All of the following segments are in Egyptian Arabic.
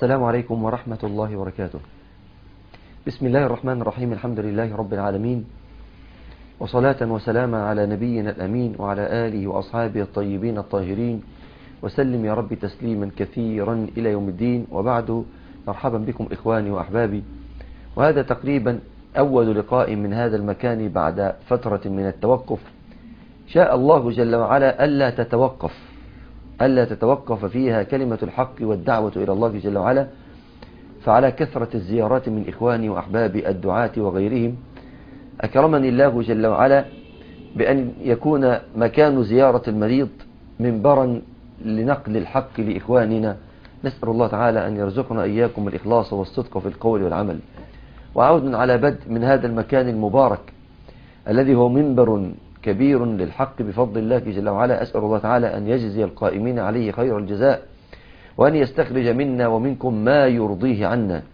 السلام عليكم ورحمة الله وبركاته بسم الله الرحمن الرحيم الحمد لله رب العالمين وصلاة وسلاما على نبينا الأمين وعلى آله وأصحابه الطيبين الطاهرين وسلم يا رب تسليما كثيرا إلى يوم الدين وبعد مرحبا بكم إخواني وأحبابي وهذا تقريبا أول لقاء من هذا المكان بعد فترة من التوقف شاء الله جل وعلا ألا تتوقف ألا تتوقف فيها كلمة الحق والدعوة إلى الله جل وعلا فعلى كثرة الزيارات من إخواني وأحبابي الدعاة وغيرهم أكرمني الله جل وعلا بأن يكون مكان زيارة المريض منبرا لنقل الحق لإخواننا نسأل الله تعالى أن يرزقنا إياكم الإخلاص والصدق في القول والعمل وعود على بدء من هذا المكان المبارك الذي هو منبر كبير للحق بفضل الله جل وعلا أسأل الله تعالى أن يجزي القائمين عليه خير الجزاء وأن يستخرج منا ومنكم ما يرضيه عنا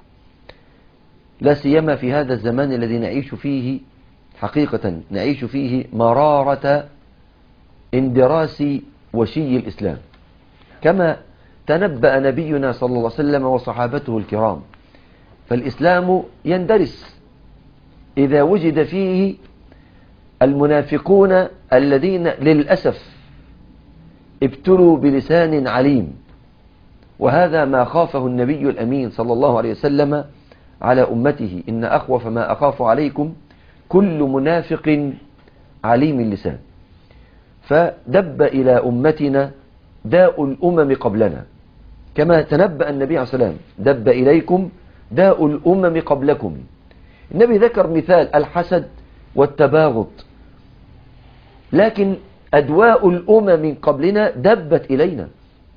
لا سيما في هذا الزمان الذي نعيش فيه حقيقة نعيش فيه مرارة اندراس وشي الإسلام كما تنبأ نبينا صلى الله عليه وسلم وصحابته الكرام فالإسلام يندرس إذا وجد فيه المنافقون الذين للأسف ابتلوا بلسان عليم وهذا ما خافه النبي الأمين صلى الله عليه وسلم على أمته إن أخوف ما أخاف عليكم كل منافق عليم اللسان فدب إلى أمتنا داء الأمم قبلنا كما تنبأ النبي عليه السلام دب إليكم داء الأمم قبلكم النبي ذكر مثال الحسد والتباغض لكن أدواء الأمم قبلنا دبت إلينا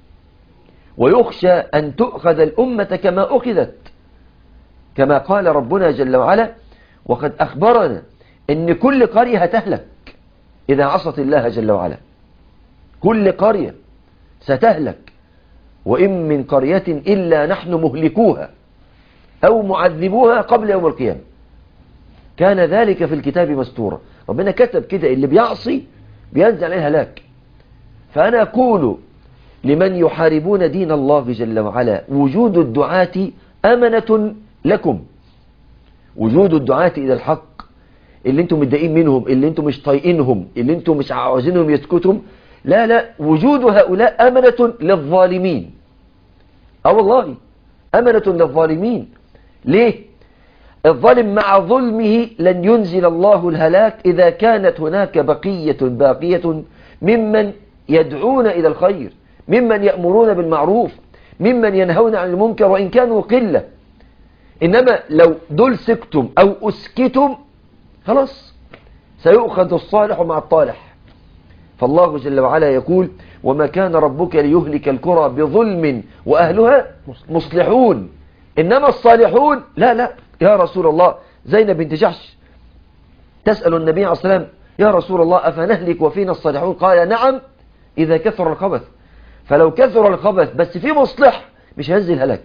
ويخشى أن تؤخذ الأمة كما أخذت كما قال ربنا جل وعلا وقد أخبرنا أن كل قرية هتهلك إذا عصت الله جل وعلا كل قرية ستهلك وإن من قرية إلا نحن مهلكوها أو معذبوها قبل يوم القيامة كان ذلك في الكتاب مستورا ربنا كتب كده اللي بيعصي بينزل عليه هلاك فأنا أقول لمن يحاربون دين الله جل وعلا وجود الدعاة أمنة لكم وجود الدعاة إلى الحق اللي انتم متضايقين منهم اللي انتم مش طايقينهم اللي انتم مش عاوزينهم يسكتوا لا لا وجود هؤلاء أمنة للظالمين اه والله أمنة للظالمين ليه الظالم مع ظلمه لن ينزل الله الهلاك إذا كانت هناك بقية باقية ممن يدعون إلى الخير ممن يأمرون بالمعروف ممن ينهون عن المنكر وإن كانوا قلة إنما لو دول سكتم أو أسكتم خلاص سيؤخذ الصالح مع الطالح فالله جل وعلا يقول وما كان ربك ليهلك الكرى بظلم وأهلها مصلحون إنما الصالحون لا لا يا رسول الله زينب بنت جحش تسأل النبي عليه الصلاة والسلام يا رسول الله أفنهلك وفينا الصالحون قال نعم إذا كثر الخبث فلو كثر الخبث بس في مصلح مش هينزل هلاك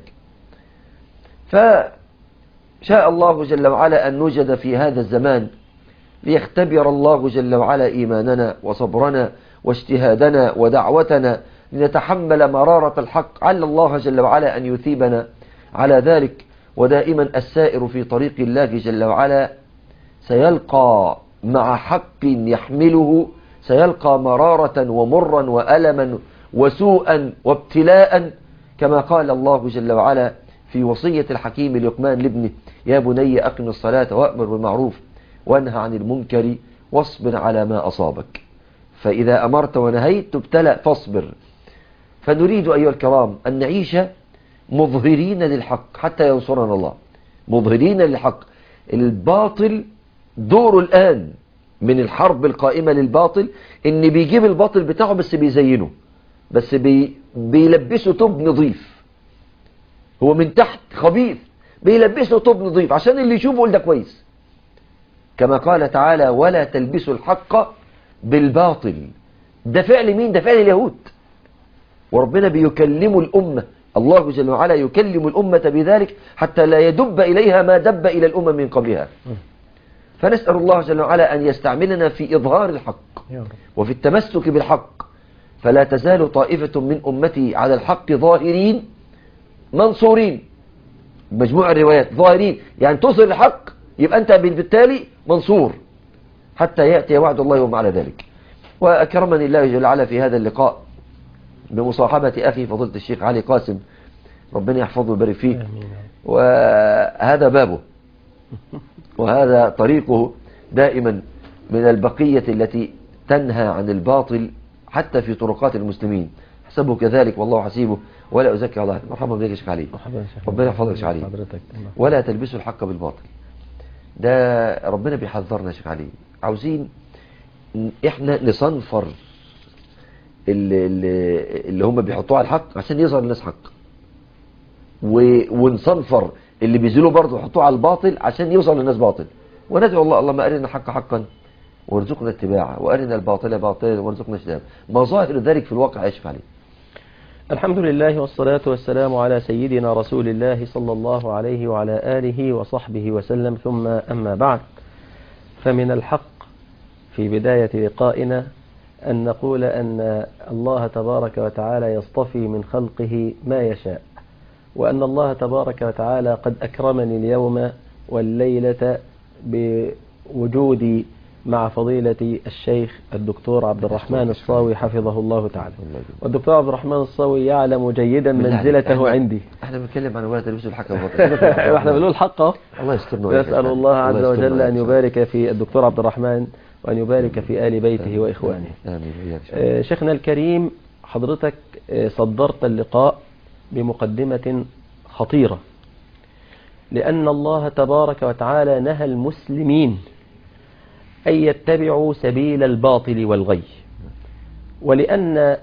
فشاء الله جل وعلا أن نوجد في هذا الزمان ليختبر الله جل وعلا إيماننا وصبرنا واجتهادنا ودعوتنا لنتحمل مرارة الحق على الله جل وعلا أن يثيبنا على ذلك ودائما السائر في طريق الله جل وعلا سيلقى مع حق يحمله سيلقى مرارة ومرا وألما وسوءا وابتلاء كما قال الله جل وعلا في وصية الحكيم لقمان لابنه يا بني أقم الصلاة وأمر بالمعروف وانهى عن المنكر واصبر على ما أصابك فإذا أمرت ونهيت تبتلى فاصبر فنريد أيها الكرام أن نعيش مظهرين للحق حتى ينصرنا الله مظهرين للحق الباطل دوره الآن من الحرب القائمة للباطل ان بيجيب الباطل بتاعه بس بيزينه بس بي بيلبسه طب نظيف هو من تحت خبيث بيلبسه طب نظيف عشان اللي يشوفه يقول ده كويس كما قال تعالى ولا تلبسوا الحق بالباطل ده فعل مين ده فعل اليهود وربنا بيكلم الأمة الله جل وعلا يكلم الأمة بذلك حتى لا يدب إليها ما دب إلى الأمم من قبلها فنسأل الله جل وعلا أن يستعملنا في إظهار الحق يا رب وفي التمسك بالحق فلا تزال طائفة من أمتي على الحق ظاهرين منصورين مجموع الروايات ظاهرين يعني تصل الحق يبقى أنت بالتالي منصور حتى يأتي وعد الله وما على ذلك وأكرمني الله جل وعلا في هذا اللقاء بمصاحبة أخي فضيلة الشيخ علي قاسم ربنا يحفظه ويبارك فيه وهذا بابه وهذا طريقه دائما من البقية التي تنهى عن الباطل حتى في طرقات المسلمين حسبه كذلك والله حسيبه ولا أزكي الله مرحبا بك يا شيخ علي مرحبا يا شيخ ربنا يحفظك يا شيخ علي حضرتك ولا تلبسوا الحق بالباطل ده ربنا بيحذرنا يا شيخ علي عاوزين ن- احنا نصنفر اللي, اللي, اللي هم بيحطوه على الحق عشان يظهر الناس حق و- ونصنفر اللي بيزيلوا برضه يحطوه على الباطل عشان يوصل للناس باطل وندعو الله اللهم أرنا الحق حقا وارزقنا اتباعه وأرنا الباطل باطلا وارزقنا اجتنابه مظاهر ذلك في الواقع يا شيخ علي الحمد لله والصلاة والسلام على سيدنا رسول الله صلى الله عليه وعلى آله وصحبه وسلم ثم أما بعد فمن الحق في بداية لقائنا أن نقول أن الله تبارك وتعالى يصطفي من خلقه ما يشاء وأن الله تبارك وتعالى قد أكرمني اليوم والليلة بوجودي مع فضيلة الشيخ الدكتور عبد الرحمن الصاوي حفظه الله تعالى والدكتور عبد الرحمن الصاوي يعلم جيدا بالله عليك، منزلته احنا- عندي احنا بنتكلم عن ولا تلبسوا الحق بالباطل واحنا بنقول حق اهو الله يسترنا وإياك يا نسأل شيخ. الله عز يسترنا وجل وإياك أن يا يبارك في الدكتور عبد الرحمن وأن يبارك في آل بيته وإخوانه آمين وإياك يا شيخ. آه، شيخنا الكريم حضرتك آه، صدرت اللقاء بمقدمة خطيرة لأن الله تبارك وتعالى نهى المسلمين أن يتبعوا سبيل الباطل والغي ولأن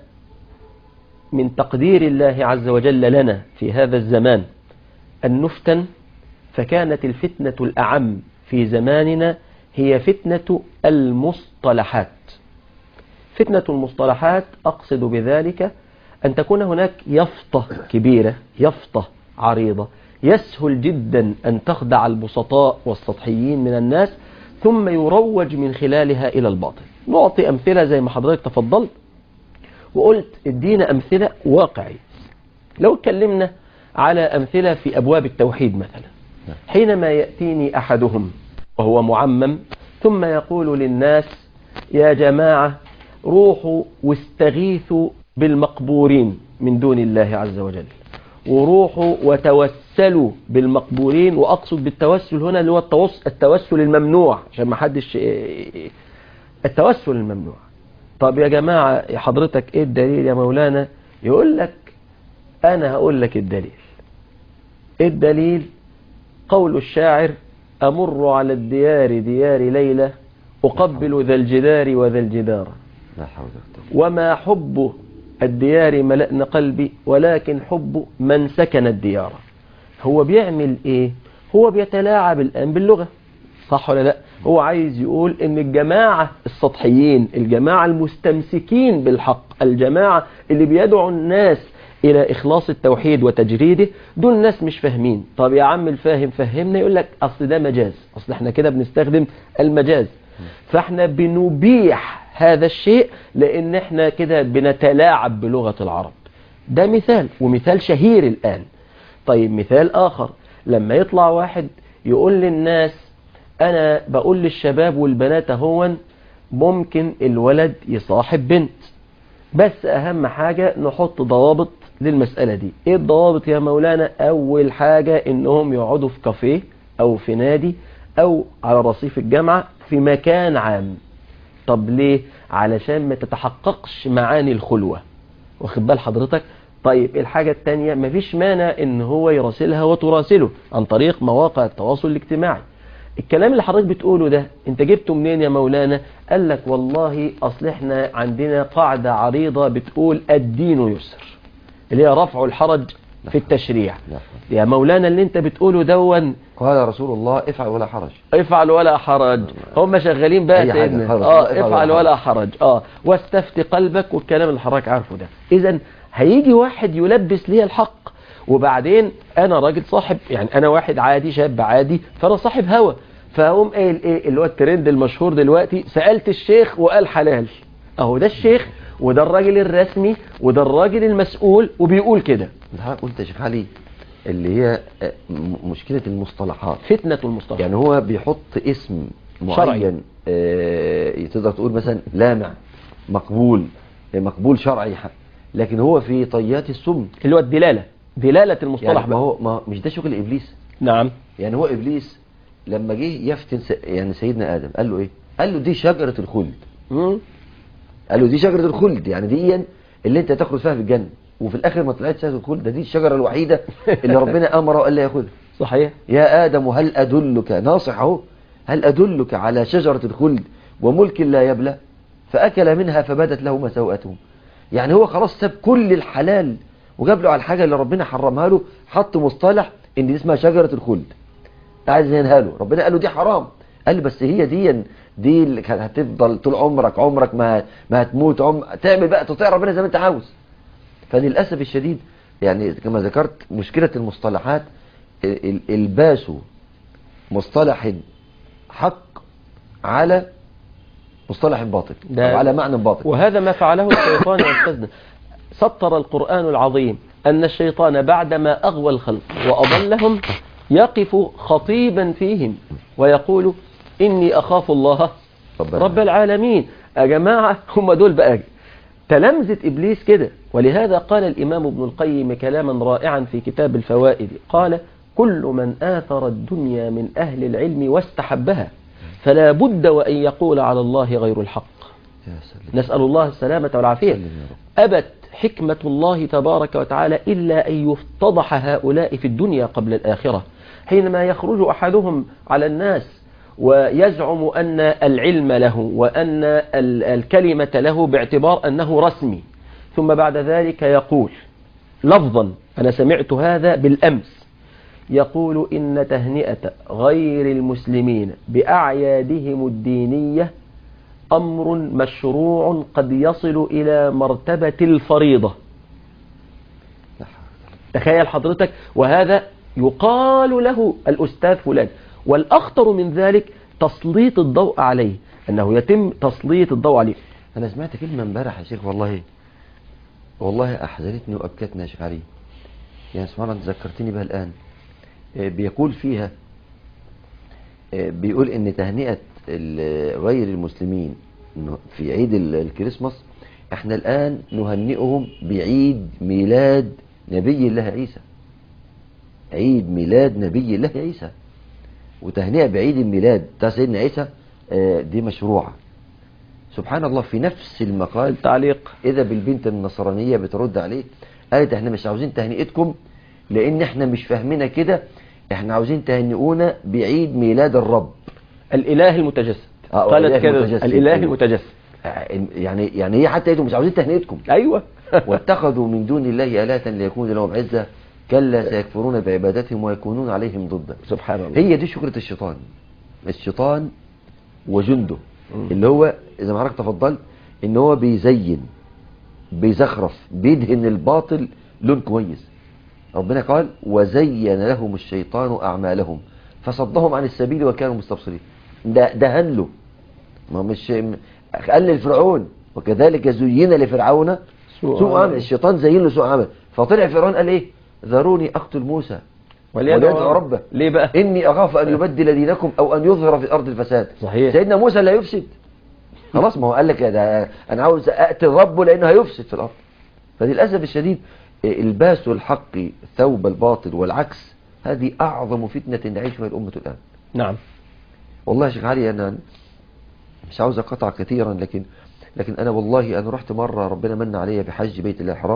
من تقدير الله عز وجل لنا في هذا الزمان أن نفتن فكانت الفتنة الأعم في زماننا هي فتنة المصطلحات فتنة المصطلحات أقصد بذلك أن تكون هناك يفطة كبيرة يفطة عريضة يسهل جدا أن تخدع البسطاء والسطحيين من الناس ثم يروج من خلالها إلى الباطل نعطي أمثلة زي ما حضرتك تفضلت وقلت ادينا أمثلة واقعية لو اتكلمنا على أمثلة في أبواب التوحيد مثلا حينما يأتيني أحدهم وهو معمم ثم يقول للناس يا جماعة روحوا واستغيثوا بالمقبورين من دون الله عز وجل وروحوا وتوسلوا بالمقبورين وأقصد بالتوسل هنا اللي هو التوس- التوسل الممنوع عشان ما حدش التوسل الممنوع طب يا جماعة يا حضرتك ايه الدليل يا مولانا يقول لك انا هقول لك الدليل ايه الدليل قول الشاعر امر على الديار ديار ليلى اقبل ذا الجدار وذا الجدار لا حول ولا قوة وما حب الديار ملأن قلبي ولكن حب من سكن الديار هو بيعمل ايه هو بيتلاعب الآن باللغة صح ولا لا هو عايز يقول ان الجماعة السطحيين الجماعة المستمسكين بالحق الجماعة اللي بيدعوا الناس الى اخلاص التوحيد وتجريده دول ناس مش فاهمين طب يا عم الفاهم فهمنا يقول لك اصل ده مجاز اصل احنا كده بنستخدم المجاز فاحنا بنبيح هذا الشيء لان احنا كده بنتلاعب بلغة العرب ده مثال ومثال شهير الآن طيب مثال آخر لما يطلع واحد يقول للناس أنا بقول للشباب والبنات هون ممكن الولد يصاحب بنت بس أهم حاجة نحط ضوابط للمسألة دي إيه الضوابط يا مولانا أول حاجة إنهم يقعدوا في كافيه أو في نادي أو على رصيف الجامعة في مكان عام طب ليه علشان ما تتحققش معاني الخلوة واخد بال حضرتك طيب الحاجة التانية مفيش مانع ان هو يراسلها وتراسله عن طريق مواقع التواصل الاجتماعي الكلام اللي حضرتك بتقوله ده انت جبته منين يا مولانا قال لك والله اصل احنا عندنا قاعدة عريضة بتقول الدين يسر اللي هي رفع الحرج في التشريع لا. يا مولانا اللي انت بتقوله دون قال رسول الله افعل ولا حرج افعل ولا حرج هم شغالين بقى أي حاجة، سيدنا خلاص، اه افعل افعل ولا ولا حرج اه واستفت قلبك والكلام اللي حضرتك عارفه ده اذا هيجي واحد يلبس لي الحق وبعدين انا راجل صاحب يعني انا واحد عادي شاب عادي فانا صاحب هوى فاقوم قايل ايه اللي هو الترند المشهور دلوقتي سالت الشيخ وقال حلال اهو ده الشيخ وده الراجل الرسمي وده الراجل المسؤول وبيقول كده انت حضرتك قلت يا شيخ علي اللي هي آه، م- مشكلة المصطلحات فتنة المصطلح يعني هو بيحط اسم معين آه، تقدر تقول مثلا لامع مقبول آه، مقبول شرعي ح- لكن هو في طيات السم اللي هو الدلالة دلالة المصطلح يعني ما بقى. هو ما مش ده شغل ابليس نعم يعني هو ابليس لما جه يفتن س- يعني سيدنا ادم قال له ايه قال له دي شجره الخلد مم. قال له دي شجره الخلد يعني دي اللي انت تاخد فيها في الجنه وفي الاخر ما طلعتش شجره الخلد ده دي الشجره الوحيده اللي ربنا امره وقال له ياخدها صحيح يا ادم هل ادلك ناصح اهو هل ادلك على شجره الخلد وملك لا يبلى فاكل منها فبدت لهما سوءتهم يعني هو خلاص ساب كل الحلال وجاب له على الحاجه اللي ربنا حرمها له حط مصطلح ان دي اسمها شجره الخلد عايز ينهى له ربنا قال له دي حرام قال له بس هي دي دي اللي كانت هتفضل طول عمرك عمرك ما ما هتموت عم تعمل بقى تطيع ربنا زي ما انت عاوز فللاسف الشديد يعني كما ذكرت مشكله المصطلحات ال- ال- الباسوا مصطلح حق على مصطلح باطل ده- أو على معنى باطل وهذا ما فعله الشيطان يا أستاذنا سطر القرآن العظيم أن الشيطان بعدما أغوى الخلق وأضلهم يقف خطيبا فيهم ويقول إني أخاف الله رب رب العالمين يا جماعة هم دول بقى تلمذة إبليس كده ولهذا قال الإمام ابن القيم كلاما رائعا في كتاب الفوائد قال كل من آثر الدنيا من أهل العلم واستحبها فلا بد وأن يقول على الله غير الحق يا سلام نسأل الله السلامة والعافية سلم يا رب. أبت حكمة الله تبارك وتعالى إلا أن يفتضح هؤلاء في الدنيا قبل الآخرة حينما يخرج أحدهم على الناس ويزعم أن العلم له وأن ال- الكلمة له باعتبار أنه رسمي ثم بعد ذلك يقول لفظا أنا سمعت هذا بالأمس يقول إن تهنئة غير المسلمين بأعيادهم الدينية أمر مشروع قد يصل إلى مرتبة الفريضة لا حول تخيل حضرتك وهذا يقال له الأستاذ فلان والأخطر من ذلك تسليط الضوء عليه أنه يتم تسليط الضوء عليه انا سمعت كلمه امبارح يا شيخ والله والله احزنتني وابكتني يا شيخ علي يعني سبحان الله أنت ذكرتني بها الان آه، بيقول فيها آه، بيقول ان تهنئه ال- غير المسلمين إنه في عيد ال- الكريسماس احنا الان نهنئهم بعيد ميلاد نبي الله عيسى عيد ميلاد نبي الله عيسى وتهنئه بعيد الميلاد بتاع سيدنا عيسى آه، دي مشروعه سبحان الله في نفس المقال التعليق إذا بالبنت النصرانية بترد عليه قالت احنا مش عاوزين تهنئتكم لأن احنا مش فاهمينها كده احنا عاوزين تهنئونا بعيد ميلاد الرب الإله المتجسد آه، قالت الإله كده المتجسد. الإله أيوه. المتجسد آه، يعني يعني هي حتى انتم مش عاوزين تهنئتكم أيوة واتخذوا من دون الله آلهة ليكون لهم عزة كلا سيكفرون بعبادتهم ويكونون عليهم ضدا سبحان الله هي دي شكرة الشيطان الشيطان وجنده اللي هو إذا ما حضرتك تفضلت إن هو بيزين بيزخرف بيدهن الباطل لون كويس ربنا قال وزين لهم الشيطان أعمالهم فصدهم عن السبيل وكانوا مستبصرين ده دهن له ما هو مش قال للفرعون وكذلك زين لفرعون سوء سوء عمل. عمل الشيطان زين له سوء عمل فطلع فرعون قال ايه ذروني اقتل موسى وليدعو ربه ليه بقى إني أخاف أن يبدل دينكم أو أن يظهر في الأرض الفساد صحيح. سيدنا موسى لا يفسد خلاص ما هو قال لك ده أنا عاوز أقتل ربه لأنه هيفسد في الأرض فللأسف الشديد الباس الحق ثوب الباطل والعكس هذه أعظم فتنة نعيش فيها الأمة الآن نعم والله يا شيخ علي أنا مش عاوز أقطع كثيرا لكن لكن أنا والله أنا رحت مرة ربنا من علي بحج بيت الله الحرام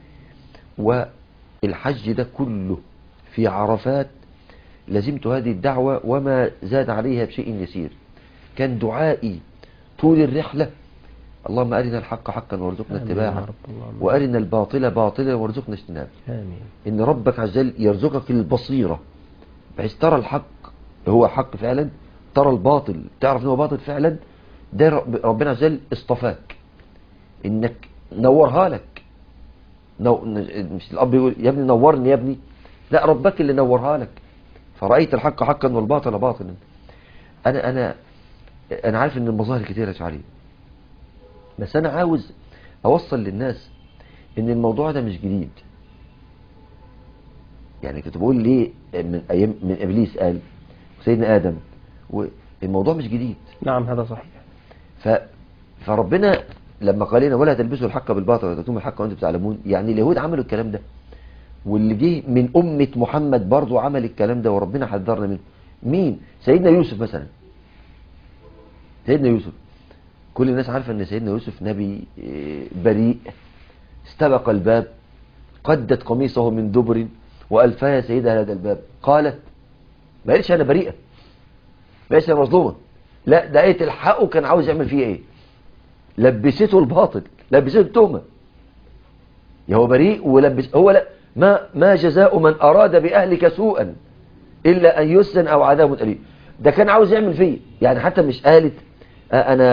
والحج ده كله في عرفات لزمت هذه الدعوة وما زاد عليها بشيء يسير كان دعائي طول الرحلة اللهم أرنا الحق حقا وارزقنا آمين يا اتباعه رب، اللهم وأرنا الباطل باطلا وارزقنا اجتنابه آمين إن ربك عز وجل يرزقك البصيرة بحيث ترى الحق هو حق فعلا ترى الباطل تعرف إنه باطل فعلا ده رب- ربنا عز وجل اصطفاك إنك نورها لك نو... مش الأب يقول يا ابني نورني يا ابني لا ربك اللي نورها لك فرأيت الحق حقا والباطل باطلا أنا أنا أنا عارف إن المظاهر كتيرة عليه بس أنا عاوز أوصل للناس إن الموضوع ده مش جديد يعني كنت بقول ليه من ايام من ابليس قال سيدنا ادم والموضوع مش جديد نعم هذا صحيح ف فربنا لما قال لنا ولا تلبسوا الحق بالباطل ولا تكتموا الحق وانتم تعلمون يعني اليهود عملوا الكلام ده واللي جه من أمة محمد برضو عمل الكلام ده وربنا حذرنا منه مين سيدنا يوسف مثلا سيدنا يوسف كل الناس عارفة ان سيدنا يوسف نبي إيه، بريء استبق الباب قدت قميصه من دبر وألفها سيدها هذا الباب قالت ما قالتش أنا بريئة ما قالتش أنا مظلومة لا ده قالت الحقه كان عاوز يعمل فيه ايه لبسته الباطل لبسته التهمة يا هو بريء ولبس هو لا ما ما جزاء من أراد بأهلك سوءا إلا أن يسجن أو عذاب أليم ده كان عاوز يعمل فيه يعني حتى مش قالت آه، أنا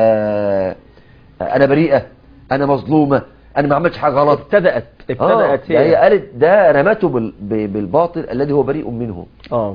أنا بريئة أنا مظلومة أنا ما عملتش حاجة غلط ابتدأت آه ابتدأت ده هي قالت ده رمته بال- ب- بالباطل الذي هو بريء منه اه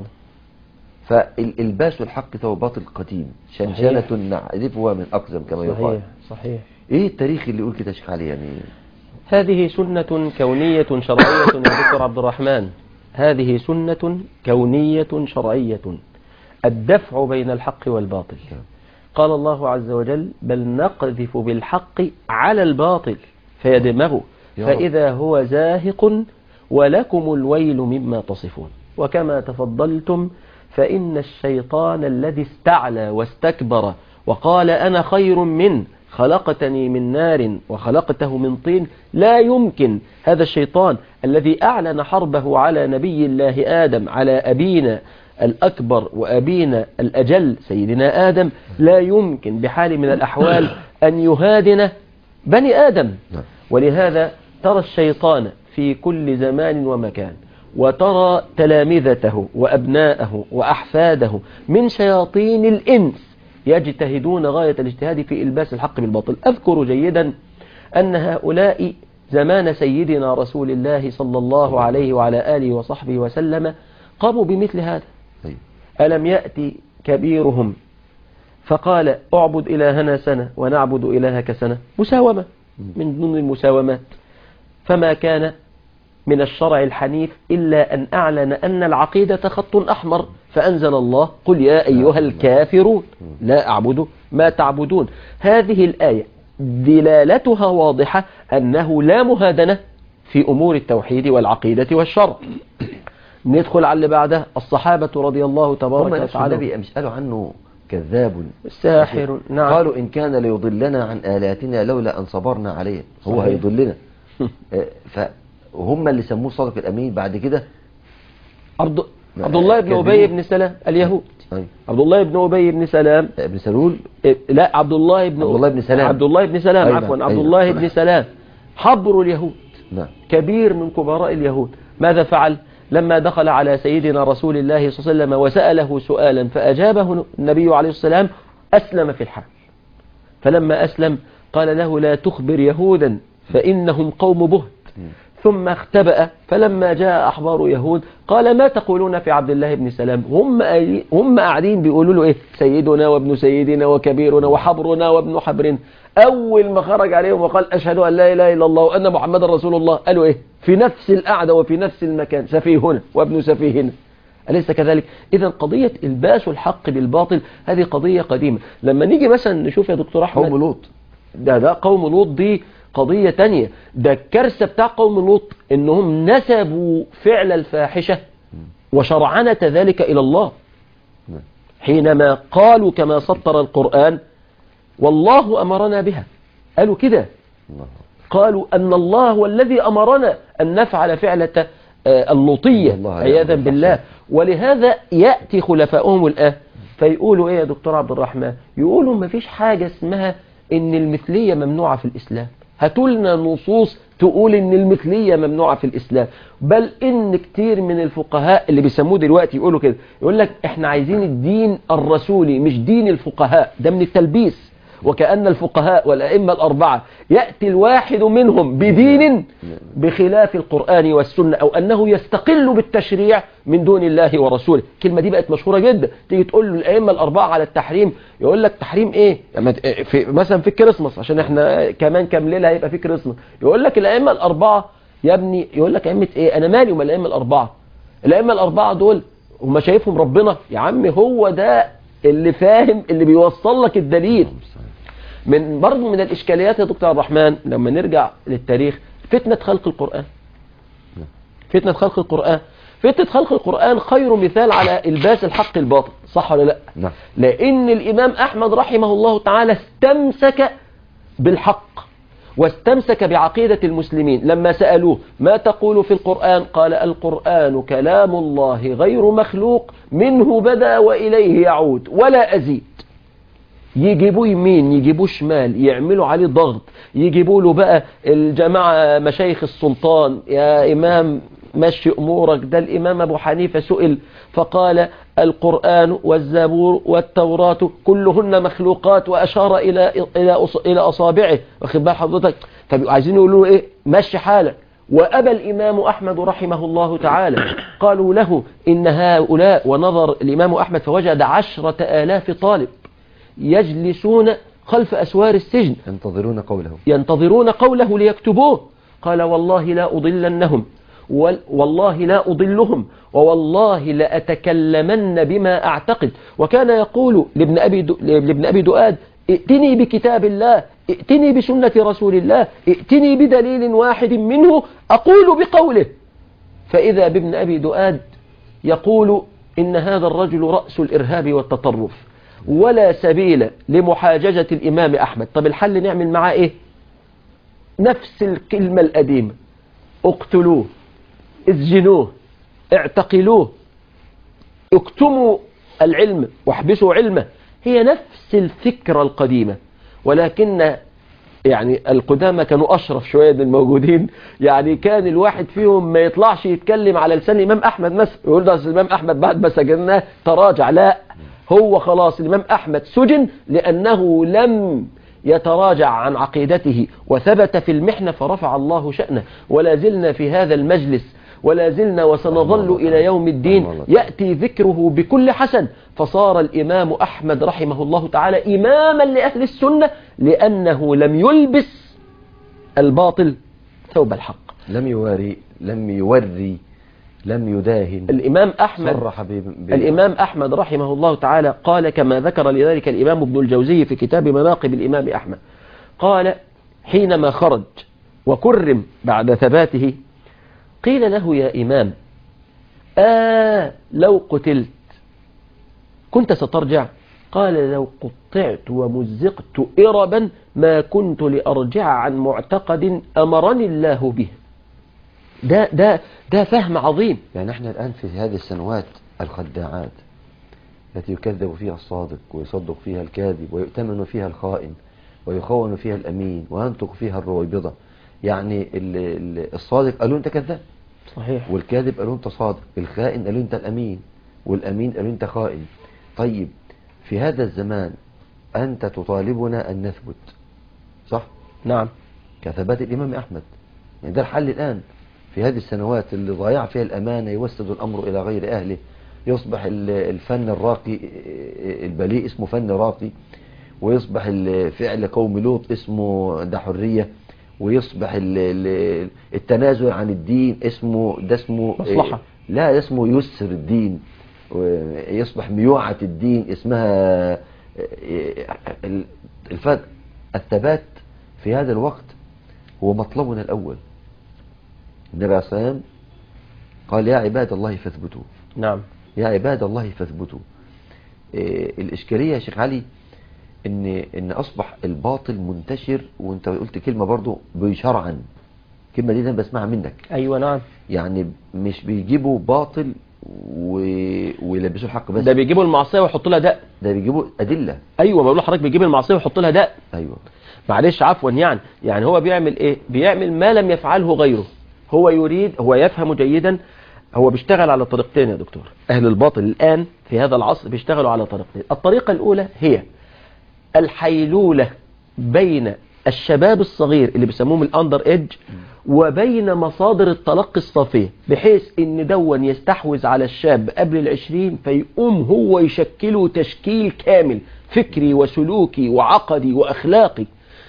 فالباس الحق فهو باطل قديم شنشنة نعرفها من أقزم كما يقال صحيح صحيح ايه التاريخ اللي يقول كده يا شيخ علي يعني هذه سنة كونية شرعية يا دكتور عبد الرحمن هذه سنة كونية شرعية الدفع بين الحق والباطل قال الله عز وجل بل نقذف بالحق على الباطل فيدمغه يا رب. فإذا هو زاهق ولكم الويل مما تصفون وكما تفضلتم فإن الشيطان الذي استعلى واستكبر وقال أنا خير منه خلقتني من نار وخلقته من طين لا يمكن هذا الشيطان الذي أعلن حربه على نبي الله آدم على أبينا الأكبر وأبينا الأجل سيدنا آدم لا يمكن بحال من الأحوال أن يهادن بني آدم نعم. ولهذا ترى الشيطان في كل زمان ومكان وترى تلامذته وأبناءه وأحفاده من شياطين الإنس يجتهدون غاية الاجتهاد في إلباس الحق بالباطل أذكر جيدا أن هؤلاء زمان سيدنا رسول الله صلى الله عليه وعلى آله وصحبه وسلم قاموا بمثل هذا طيب ألم يأتي كبيرهم فقال اعبد إلهنا سنة ونعبد إلهك سنة مساومة من ضمن المساومات فما كان من الشرع الحنيف إلا أن أعلن أن العقيدة خط أحمر فأنزل الله قل يا أيها الكافرون لا أعبد ما تعبدون هذه الآية دلالتها واضحة أنه لا مهادنة في أمور التوحيد والعقيدة والشرع ندخل على اللي بعدها الصحابة رضي الله هم تبارك نفس وتعالى النبي مش قالوا عنه كذاب ساحر نعم قالوا إن كان ليضلنا عن آلاتنا لولا أن صبرنا عليه هو صحيح. هيضلنا آه، فهم اللي سموه صادق الأمين بعد كده عبد, عبد الله بن كذبوا. أبي بن سلام اليهود أيوة. عبد الله بن أبي بن سلام ابن سلول إيه، لا عبد الله بن عبد الله بن سلام. عبد الله بن سلام أيوة، عفوا عبد أيوة. الله بن سلام حبر اليهود نعم كبير من كبراء اليهود ماذا فعل لما دخل على سيدنا رسول الله صلى الله عليه وسلم وسأله سؤالا فأجابه النبي عليه السلام أسلم في الحال فلما أسلم قال له لا تخبر يهودا فإنهم قوم بهت ثم اختبأ فلما جاء أحبار يهود قال ما تقولون في عبد الله بن سلام هم قايلين- هم قاعدين بيقولوا له إيه سيدنا وابن سيدنا وكبيرنا وحبرنا وابن حبرنا أول ما خرج عليهم وقال أشهد أن لا إله إلا الله وأن محمد رسول الله قالوا إيه في نفس القعدة وفي نفس المكان سفيهنا وابن سفيهنا أليس كذلك؟ إذا قضية إلباس الحق بالباطل هذه قضية قديمة لما نيجي مثلا نشوف يا دكتور أحمد قوم لوط ده ده قوم لوط دي قضية تانية ده الكارثة بتاع قوم لوط انهم نسبوا فعل الفاحشة وشرعنة ذلك الى الله نعم. حينما قالوا كما سطر القرآن والله امرنا بها قالوا كده الله قالوا ان الله هو الذي امرنا ان نفعل فعلة آه، اللوطية الله عياذا يعلم بالله الفحشاء. ولهذا يأتي خلفاؤهم الآن فيقولوا ايه يا دكتور عبد الرحمن يقولوا ما فيش حاجة اسمها ان المثلية ممنوعة في الاسلام هاتوا لنا نصوص تقول ان المثلية ممنوعة في الاسلام بل ان كتير من الفقهاء اللي بيسموه دلوقتي يقولوا كده يقول لك احنا عايزين الدين الرسولي مش دين الفقهاء ده من التلبيس وكأن الفقهاء والأئمة الأربعة يأتي الواحد منهم بدين بخلاف القرآن والسنة أو أنه يستقل بالتشريع من دون الله ورسوله الكلمة دي بقت مشهورة جدا تيجي تقول له الأئمة الأربعة على التحريم يقول لك تحريم إيه لما ت- في مثلا في الكريسماس عشان احنا كمان كام ليلة هيبقى في كريسماس يقول لك الأئمة الأربعة يا ابني يقول لك ائمه ايه انا مالي وما الائمه الاربعه الائمه الاربعه دول هم شايفهم ربنا يا عم هو ده اللي فاهم اللي بيوصل لك الدليل من برضه من الاشكاليات يا دكتور عبد الرحمن لما نرجع للتاريخ فتنه خلق القران فتنه خلق القران فتنه خلق القران خير مثال على الباس الحق الباطل صح ولا لا نعم لأن الإمام أحمد رحمه الله تعالى استمسك بالحق واستمسك بعقيدة المسلمين لما سألوه ما تقول في القرآن قال القرآن كلام الله غير مخلوق منه بدأ وإليه يعود ولا أزيد يجيبوه يمين يجيبوه شمال يعملوا عليه ضغط يجيبوا له بقى الجماعة مشايخ السلطان يا إمام مشي أمورك ده الإمام أبو حنيفة سئل فقال القرآن والزبور والتوراة كلهن مخلوقات وأشار إلى إلى أص- إلى أصابعه واخد بال حضرتك طب عايزين يقولوا له إيه مشي حالك وأبى الإمام أحمد رحمه الله تعالى قالوا له إن هؤلاء ونظر الإمام أحمد فوجد عشرة آلاف طالب يجلسون خلف أسوار السجن ينتظرون قوله ينتظرون قوله ليكتبوه قال والله لا أضلنهم وال- والله لا أضلهم ووالله لأتكلمن بما أعتقد وكان يقول لابن أبي, دو لابن أبي دؤاد ائتني بكتاب الله ائتني بسنة رسول الله ائتني بدليل واحد منه أقول بقوله فإذا بابن أبي دؤاد يقول إن هذا الرجل رأس الإرهاب والتطرف ولا سبيل لمحاججة الإمام أحمد طب الحل نعمل معاه إيه نفس الكلمة القديمة اقتلوه اسجنوه اعتقلوه اكتموا العلم واحبسوا علمه هي نفس الفكرة القديمة ولكن يعني القدامى كانوا أشرف شوية من الموجودين يعني كان الواحد فيهم ما يطلعش يتكلم على لسان الإمام أحمد مثلا يقول ده أصل الإمام أحمد بعد ما سجناه تراجع لا هو خلاص الإمام أحمد سجن لأنه لم يتراجع عن عقيدته وثبت في المحنة فرفع الله شأنه ولا زلنا في هذا المجلس ولا زلنا وسنظل إلى يوم الدين يأتي ذكره بكل حسن فصار الإمام أحمد رحمه الله تعالى إماما لأهل السنة لأنه لم يلبس الباطل ثوب الحق لم يواري لم يوري لم يداهن الإمام أحمد صرح ب... ب... الإمام أحمد رحمه الله تعالى قال كما ذكر لذلك الإمام ابن الجوزي في كتاب مناقب الإمام أحمد قال حينما خرج وكرم بعد ثباته قيل له يا إمام آه لو قتلت كنت سترجع قال لو قطعت ومزقت إربا ما كنت لأرجع عن معتقد أمرني الله به ده, ده, ده فهم عظيم يعني احنا الآن في هذه السنوات الخداعات التي يكذب فيها الصادق ويصدق فيها الكاذب ويؤتمن فيها الخائن ويخون فيها الأمين وينطق فيها الرويبضة يعني ال- ال- الصادق قالوا انت كذاب صحيح والكاذب قالوا انت صادق الخائن قالوا انت الأمين والأمين قالوا انت خائن طيب في هذا الزمان أنت تطالبنا أن نثبت صح نعم كثبات الإمام أحمد يعني ده الحل الآن في هذه السنوات اللي ضيع فيها الأمانة يوسد الأمر إلى غير أهله يصبح ال- الفن الراقي البليء اسمه فن راقي ويصبح الفعل قوم لوط اسمه ده حرية ويصبح ال- ال- التنازل عن الدين اسمه ده اسمه مصلحة. لا ده اسمه يسر الدين يصبح ميوعة الدين اسمها الفت الثبات في هذا الوقت هو مطلبنا الأول النبي عليه الصلاة والسلام قال يا عباد الله فاثبتوا نعم يا عباد الله فاثبتوا إيه، الإشكالية يا شيخ علي إن إن أصبح الباطل منتشر وأنت قلت كلمة برضو بشرعا الكلمة دي أنا بسمعها منك أيوة نعم يعني مش بيجيبوا باطل و... ويلبسوا الحق بس ده بيجيبوا المعصية ويحطوا لها داء ده بيجيبوا أدلة أيوة ما بقول لحضرتك بيجيب المعصية ويحط لها داء أيوه معلش عفوا يعني يعني هو بيعمل ايه بيعمل ما لم يفعله غيره هو يريد هو يفهم جيدا هو بيشتغل على طريقتين يا دكتور اهل الباطل الان في هذا العصر بيشتغلوا على طريقتين الطريقة الاولى هي الحيلولة بين الشباب الصغير اللي بيسموهم الاندر ايدج وبين مصادر التلقي الصافية بحيث ان دون يستحوذ على الشاب قبل العشرين فيقوم هو يشكله تشكيل كامل فكري وسلوكي وعقدي واخلاقي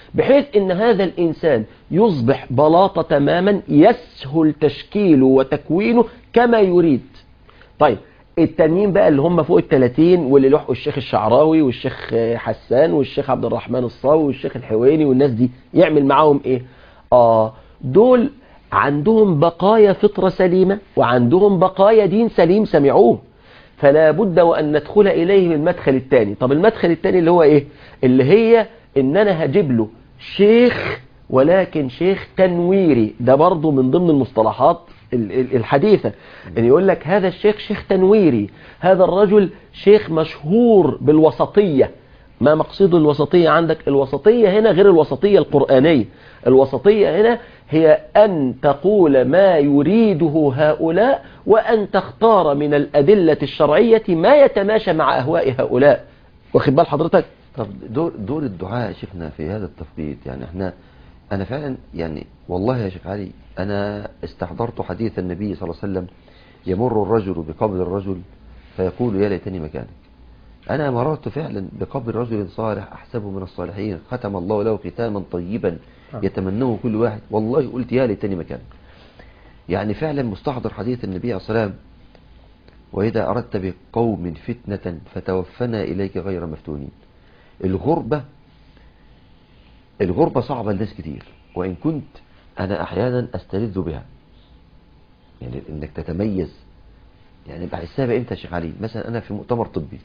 بحيث ان هذا الانسان يصبح بلاطة تماما يسهل تشكيله وتكوينه كما يريد طيب التانيين بقى اللي هم فوق التلاتين واللي لحقوا الشيخ الشعراوي والشيخ حسان والشيخ عبد الرحمن الصاوي والشيخ الحويني والناس دي يعمل معاهم ايه اه دول عندهم بقايا فطرة سليمة وعندهم بقايا دين سليم سمعوه فلا بد وأن ندخل إليه من المدخل الثاني طب المدخل الثاني اللي هو إيه اللي هي إن أنا هجيب له شيخ ولكن شيخ تنويري ده برضو من ضمن المصطلحات ال- ال- الحديثة ان يقول لك هذا الشيخ شيخ تنويري هذا الرجل شيخ مشهور بالوسطية ما مقصود الوسطية عندك الوسطية هنا غير الوسطية القرآنية الوسطية هنا هي أن تقول ما يريده هؤلاء وأن تختار من الأدلة الشرعية ما يتماشى مع أهواء هؤلاء واخد بال حضرتك طب دور دور الدعاء يا شيخنا في هذا التفقيد يعني احنا انا فعلا يعني والله يا شيخ علي انا استحضرت حديث النبي صلى الله عليه وسلم يمر الرجل بقبر الرجل فيقول يا ليتني مكانك انا مررت فعلا بقبر رجل صالح احسبه من الصالحين ختم الله له ختاما طيبا يتمناه كل واحد والله قلت يا ليتني مكانك يعني فعلا مستحضر حديث النبي عليه الصلاه والسلام وإذا أردت بقوم فتنة فتوفنا إليك غير مفتونين الغربة الغربة صعبة لناس كتير وإن كنت أنا أحيانا أستلذ بها يعني إنك تتميز يعني بحسها بقى إمتى يا شيخ علي مثلا أنا في مؤتمر طبي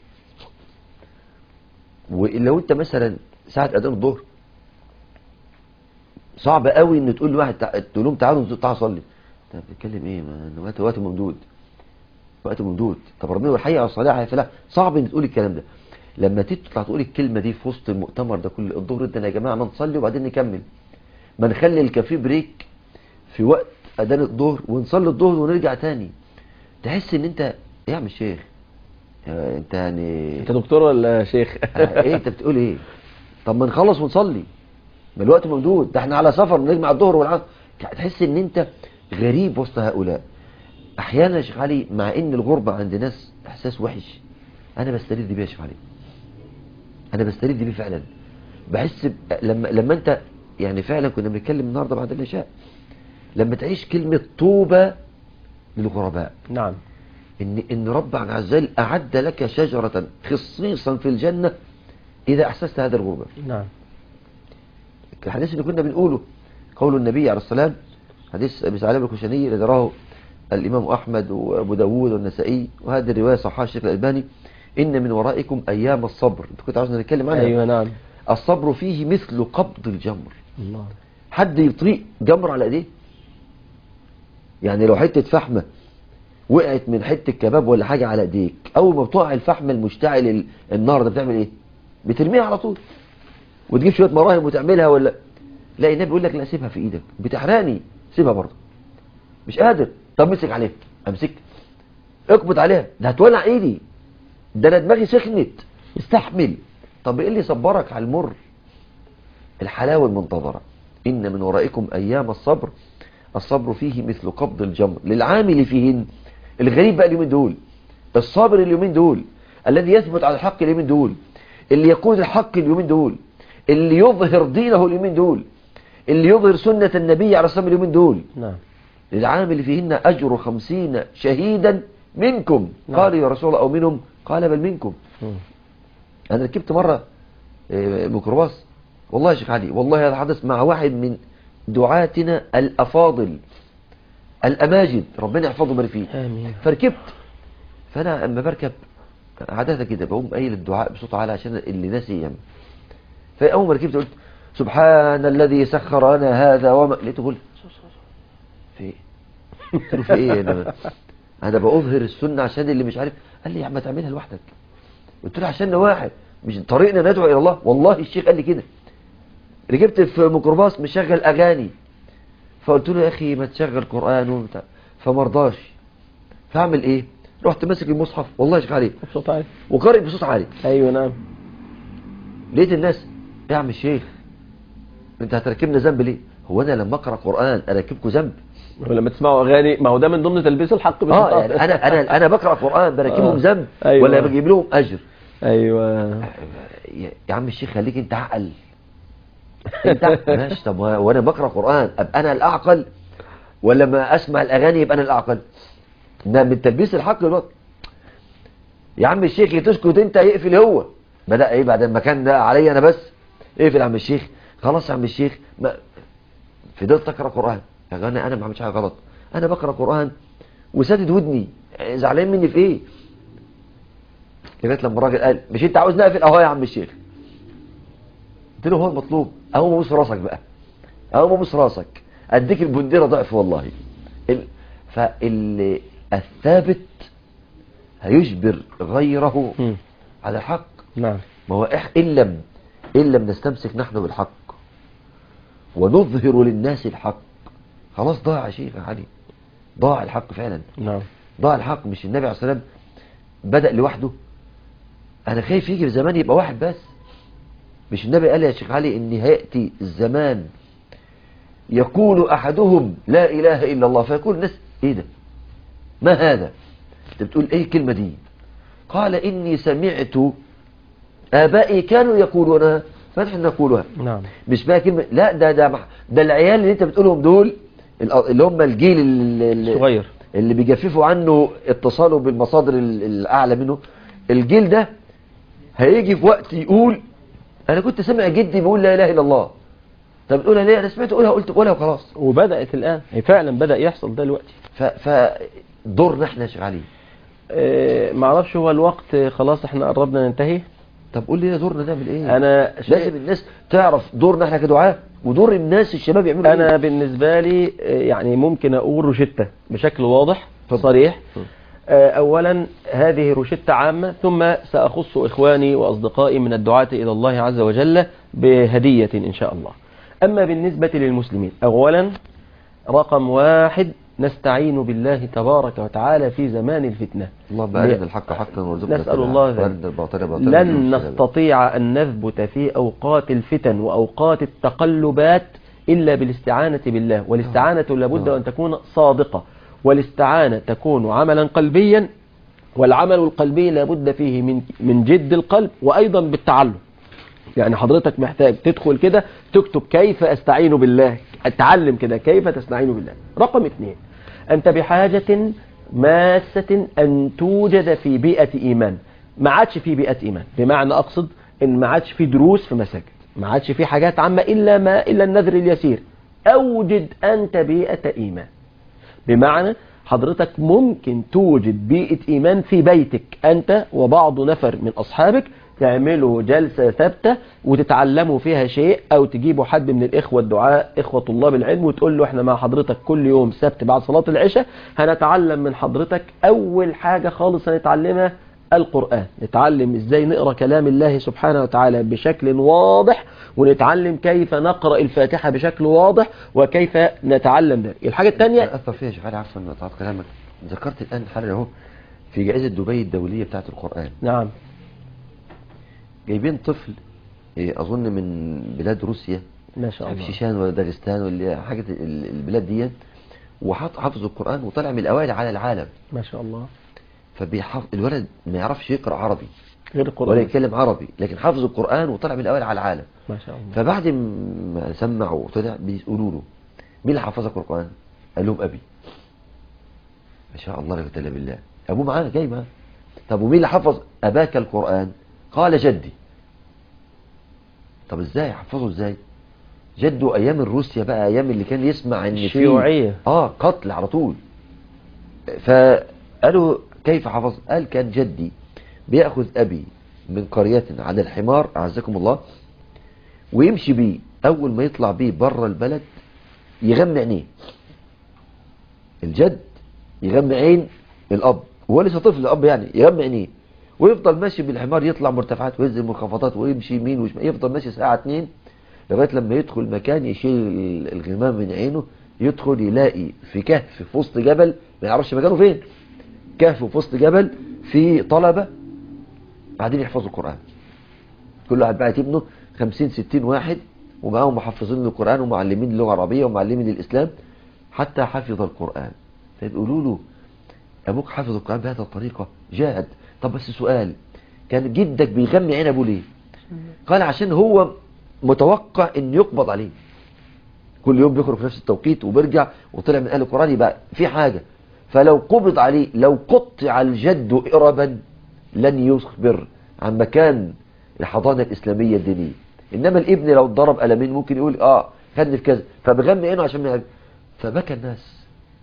ولو أنت مثلا ساعة أذان الظهر صعب قوي إن تقول لواحد تع- تقول لهم تعالوا تعالوا صلي أنت بتتكلم إيه ما إنه وقت وقت ممدود وقت ممدود طب ربنا يقول حي على الصلاة على الفلاح صعب ان تقول الكلام ده لما تطلع تقول الكلمة دي في وسط المؤتمر ده كل الظهر ده يا جماعة ما نصلي وبعدين نكمل ما نخلي الكافيه بريك في وقت اذان الظهر ونصلي الظهر ونرجع تاني تحس ان انت ايه يا عم الشيخ آه، انت يعني انت دكتور ولا شيخ آه، ايه انت بتقول ايه طب ما نخلص ونصلي ما الوقت ممدود ده احنا على سفر نجمع الظهر والعصر تحس ان انت غريب وسط هؤلاء احيانا يا شيخ علي مع ان الغربة عند ناس احساس وحش انا بسترد بيه يا شيخ علي انا بسترد بيه فعلا بحس ب... لما لما انت يعني فعلا كنا بنتكلم النهارده بعد العشاء لما تعيش كلمة طوبى للغرباء نعم ان ان ربك عز وجل اعد لك شجرة خصيصا في الجنة اذا احسست هذا الغربة نعم الحديث اللي كنا بنقوله قول النبي عليه السلام حديث ابي ثعلبه الكشني الذي رواه الامام احمد وابو داوود والنسائي وهذه الروايه صححها الشيخ الالباني ان من ورائكم ايام الصبر انت كنت عاوزنا نتكلم عنها ايوه نعم الصبر فيه مثل قبض الجمر الله حد يطريق جمر على ايديه يعني لو حته فحمه وقعت من حته كباب ولا حاجه على ايديك اول ما بتقع الفحم المشتعل ال- النار ده بتعمل ايه بترميها على طول وتجيب شويه مراهم وتعملها ولا لا النبي بيقول لك لا سيبها في ايدك بتحرقني سيبها برضه مش قادر طب امسك عليها امسك اقبض عليها ده هتولع ايدي ده انا دماغي سخنت استحمل طب ايه اللي صبرك على المر الحلاوة المنتظرة إن من ورائكم أيام الصبر الصبر فيه مثل قبض الجمر للعامل فيهن الغريب بقى اليومين دول الصابر اليومين دول الذي يثبت على الحق اليومين دول اللي يكون الحق اليومين دول اللي يظهر دينه اليومين دول اللي يظهر سنة النبي عليه الصلاة والسلام اليومين دول نعم للعامل فيهن أجر خمسين شهيدا منكم نعم. قال يا رسول الله أو منهم قال بل منكم مم. انا ركبت مرة آه، ميكروباص والله يا شيخ علي والله هذا حدث مع واحد من دعاتنا الافاضل الاماجد ربنا يحفظه ويبارك فيه امين فركبت فانا اما بركب عادة كده بقوم قايل الدعاء بصوت عالي عشان اللي ناسي يعمل فاول ما ركبت قلت سبحان الذي سخر لنا هذا وما لقيته قلت في ايه قلت له في ايه انا انا باظهر السنه عشان اللي مش عارف قال لي يا عم ما تعملها لوحدك قلت له عشان واحد مش طريقنا ندعو الى الله والله الشيخ قال لي كده ركبت في ميكروباص مشغل اغاني فقلت له يا اخي ما تشغل قران وبتاع فما رضاش فاعمل ايه رحت ماسك المصحف والله يا شيخ علي بصوت عالي وقارئ بصوت عالي ايوه نعم لقيت الناس يا عم الشيخ انت هتركبنا ذنب ليه هو انا لما اقرا قران اركبكم ذنب ولما تسمعوا اغاني ما هو ده من ضمن تلبيس الحق اه بالخطاب. يعني انا انا انا بقرا قران بركبهم آه. ذنب أيوة. ولا بجيب لهم اجر ايوه يا- يا عم الشيخ خليك انت عقل انت ماشي طب و- وانا بقرا قران ابقى انا الاعقل ولا ما اسمع الاغاني يبقى انا الاعقل ده من تلبيس الحق الوقت يا عم الشيخ تسكت انت يقفل هو بدا ايه بعد المكان ده عليا انا بس اقفل يا عم الشيخ خلاص يا عم الشيخ ما فضلت اقرا قران يا جماعه انا ما عملتش حاجه غلط انا بقرا قران وسادد ودني زعلان مني في ايه لغايه لما الراجل قال مش انت عاوز نقفل اهو يا عم الشيخ قلت له هو المطلوب اهو مبوس راسك بقى اهو مبوس راسك اديك البنديره ضعف والله ال... فالثابت هيجبر غيره مم. على الحق نعم ما هو إح... إن لم إن لم نستمسك نحن بالحق ونظهر للناس الحق خلاص ضاع يا شيخ يا علي ضاع الحق فعلا نعم ضاع الحق مش النبي عليه الصلاة والسلام بدأ لوحده أنا خايف يجي في زمان يبقى واحد بس مش النبي قال يا شيخ علي إن هيأتي الزمان يقول أحدهم لا إله إلا الله فيقول الناس إيه ده ما هذا أنت بتقول إيه الكلمة دي قال إني سمعت آبائي كانوا يقولونها فنحن نقولها نعم مش بقى كلمة لا ده ده مح- ده العيال اللي انت بتقولهم دول ال- اللي هم الجيل اللي, اللي- صغير اللي بيجففوا عنه اتصاله بالمصادر ال- الأعلى منه الجيل ده هيجي في وقت يقول أنا كنت سامع جدي بيقول لا إله إلا الله طب بتقولها ليه أنا سمعت أقولها قلت قولها وخلاص وبدأت الآن هي فعلا بدأ يحصل ده دلوقتي ف فدورنا احنا شغالين آه، معرفش هو الوقت خلاص احنا قربنا ننتهي طب قول لي دورنا نعمل ايه انا لازم شيء الناس تعرف دورنا احنا كدعاة ودور الناس الشباب يعملوا انا ايه بالنسبة لي آه، يعني ممكن اقول روشتة بشكل واضح اتفضل. صريح اتفضل. آه، اولا هذه روشتة عامة ثم ساخص اخواني واصدقائي من الدعاة الى الله عز وجل بهدية ان شاء الله اما بالنسبة للمسلمين اولا رقم واحد نستعين بالله تبارك وتعالى في زمان الفتنة اللهم أرنا الحق حقا وارزقنا نسأل اتباعه، الله ذلك. وارنا الباطل باطلا لن وارزقنا نستطيع أن نثبت في أوقات الفتن وأوقات التقلبات إلا بالاستعانة بالله والاستعانة لابد آه. أن تكون صادقة والاستعانة تكون عملا قلبيا والعمل القلبي لابد فيه من من جد القلب وأيضا بالتعلم يعني حضرتك محتاج تدخل كده تكتب كيف أستعين بالله اتعلم كده كيف تستعين بالله رقم اثنين أنت بحاجة ماسة أن توجد في بيئة إيمان ما عادش في بيئة إيمان بمعنى أقصد إن ما عادش في دروس في مساجد ما عادش في حاجات عامة إلا ما إلا النذر اليسير أوجد أنت بيئة إيمان بمعنى حضرتك ممكن توجد بيئة إيمان في بيتك أنت وبعض نفر من أصحابك تعملوا جلسة ثابتة وتتعلموا فيها شيء أو تجيبوا حد من الإخوة الدعاء إخوة طلاب العلم وتقول له إحنا مع حضرتك كل يوم سبت بعد صلاة العشاء هنتعلم من حضرتك أول حاجة خالص هنتعلمها القرآن نتعلم إزاي نقرأ كلام الله سبحانه وتعالى بشكل واضح ونتعلم كيف نقرأ الفاتحة بشكل واضح وكيف نتعلم ذلك الحاجة الثانية أثر فيها يا شيخ علي عفوا قطعت كلامك ذكرت الآن حالا أهو في جائزة دبي الدولية بتاعة القرآن نعم جايبين طفل إيه، أظن من بلاد روسيا ما مش شاء عارف الله شيشان ولا داغستان ولا حاجة ال- البلاد دي وحط حفظ القرآن وطلع من الأوائل على العالم ما شاء الله فبيحفظ الولد ما يعرفش يقرأ عربي غير ولا القرآن يتكلم عربي لكن حفظ القرآن وطلع من الأوائل على العالم ما شاء الله فبعد ما سمع وطلع بيقولوا له مين اللي حفظك القرآن؟ قال لهم أبي ما شاء الله لا قوة إلا بالله أبوه معاه جاي معاه طب ومين اللي حفظ أباك القرآن؟ قال جدي طب ازاي حفظه ازاي؟ جده أيام الروسيا بقى أيام اللي كان يسمع إن في الشيوعية. آه قتل على طول فقالوا كيف حفظ؟ قال كان جدي بيأخذ أبي من قرية على الحمار أعزكم الله ويمشي بيه أول ما يطلع بيه بره البلد يغمى عينيه الجد يغمى عين الأب وهو لسه طفل الأب يعني يغمى عينيه ويفضل ماشي بالحمار يطلع مرتفعات وينزل منخفضات ويمشي يمين وشمال يفضل ماشي ساعة اتنين لغاية لما يدخل مكان يشيل الغمام من عينه يدخل يلاقي في كهف في وسط جبل ما يعرفش مكانه فين كهف في وسط جبل في طلبة بعدين يحفظوا القرآن كل واحد بعت ابنه 50 60 واحد ومعاهم محفظين القرآن ومعلمين اللغة العربية ومعلمين الإسلام حتى حفظ القرآن فيقولوا له أبوك حفظ القرآن بهذه الطريقة جاهد طب بس سؤال كان جدك بيغمي عين أبوه ليه قال عشان هو متوقع ان يقبض عليه كل يوم بيخرج في نفس التوقيت وبيرجع وطلع من اهل القرآن يبقى في حاجة فلو قبض عليه لو قطع الجد إربا لن يخبر عن مكان الحضانة الإسلامية الدينية إنما الابن لو ضرب قلمين ممكن يقول آه خدني في كذا فبغمي عينه عشان ما يعرف. فبكى الناس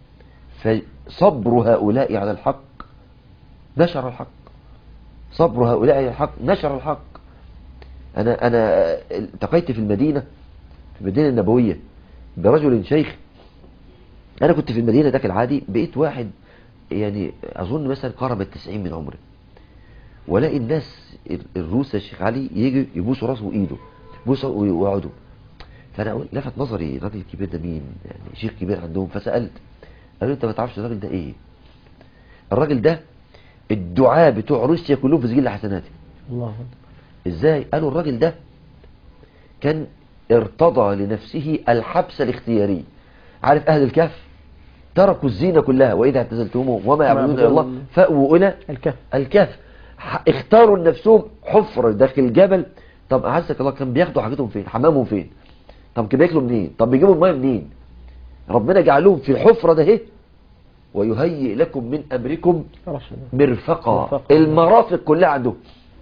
فصبر هؤلاء على الحق نشر الحق صبر هؤلاء على الحق نشر الحق أنا أنا التقيت في المدينة في المدينة النبوية برجل شيخ أنا كنت في المدينة ذاك العادي بقيت واحد يعني أظن مثلا قرب التسعين من عمري ولاقي الناس الروس يا شيخ علي يجي يبوسوا راسه وإيده يبوسوا ويقعدوا فأنا أقول لفت نظري الراجل الكبير ده مين يعني شيخ كبير عندهم فسألت قالوا أنت ما تعرفش الراجل ده إيه الراجل ده الدعاء بتوع روسيا كلهم في سجل حسناتي الله أكبر. ازاي قالوا الراجل ده كان ارتضى لنفسه الحبس الاختياري عارف اهل الكهف تركوا الزينة كلها واذا اعتزلتموهم وما يعبدون الا الله فاووا الى الكهف الكهف ح- اختاروا لنفسهم حفرة داخل الجبل طب اعزك الله كان بياخدوا حاجتهم فين حمامهم فين طب كان بياكلوا منين طب بيجيبوا الميه منين ربنا جعلهم في الحفرة ده اهي ويهيئ لكم من امركم رشد. مرفقة مرفقة. المرافق كلها عندهم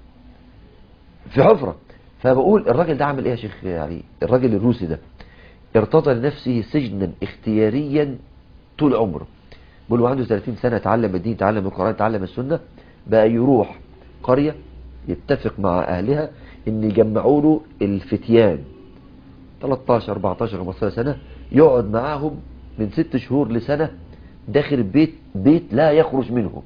في حفرة فبقول الراجل ده عمل ايه يا شيخ علي الراجل الروسي ده ارتضى لنفسه سجنا اختياريا طول عمره بقول له عنده 30 سنة تعلم الدين تعلم القرآن تعلم السنة بقى يروح قرية يتفق مع أهلها ان يجمعوا له الفتيان 13 14 15 سنة يقعد معاهم من ست شهور لسنة داخل بيت بيت لا يخرج منه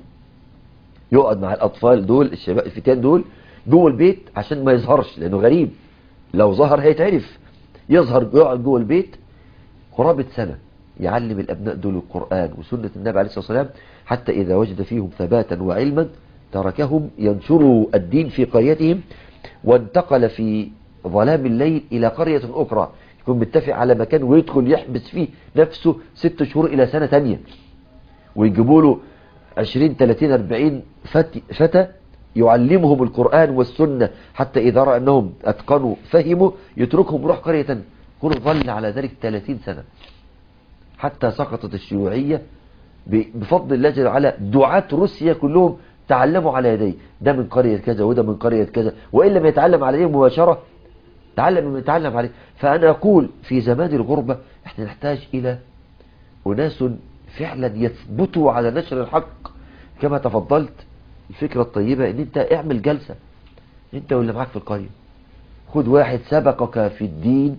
يقعد مع الأطفال دول الشباب الفتيان دول جوه البيت عشان ما يظهرش لأنه غريب لو ظهر هيتعرف يظهر يقعد جوه البيت قرابة سنة يعلم الأبناء دول القرآن وسنة النبي عليه الصلاة والسلام حتى إذا وجد فيهم ثباتا وعلما تركهم ينشروا الدين في قريتهم وانتقل في ظلام الليل إلى قرية أخرى يكون متفق على مكان ويدخل يحبس فيه نفسه ست شهور إلى سنة تانية ويجيبوا له 20 30 40 فت- فتى يعلمهم القرآن والسنة حتى إذا رأى أنهم أتقنوا فهموا يتركهم يروح قرية تانية يكون ظل على ذلك 30 سنة حتى سقطت الشيوعية ب- بفضل الله جل وعلا دعاة روسيا كلهم تعلموا على يديه ده من قرية كذا وده من قرية كذا وإن لم يتعلم على يديه مباشرة تعلم من يتعلم عليه فأنا أقول في زمان الغربة احنا نحتاج إلى أناس فعلا يثبتوا على نشر الحق كما تفضلت الفكرة الطيبة ان انت اعمل جلسة انت واللي معاك في القرية خد واحد سبقك في الدين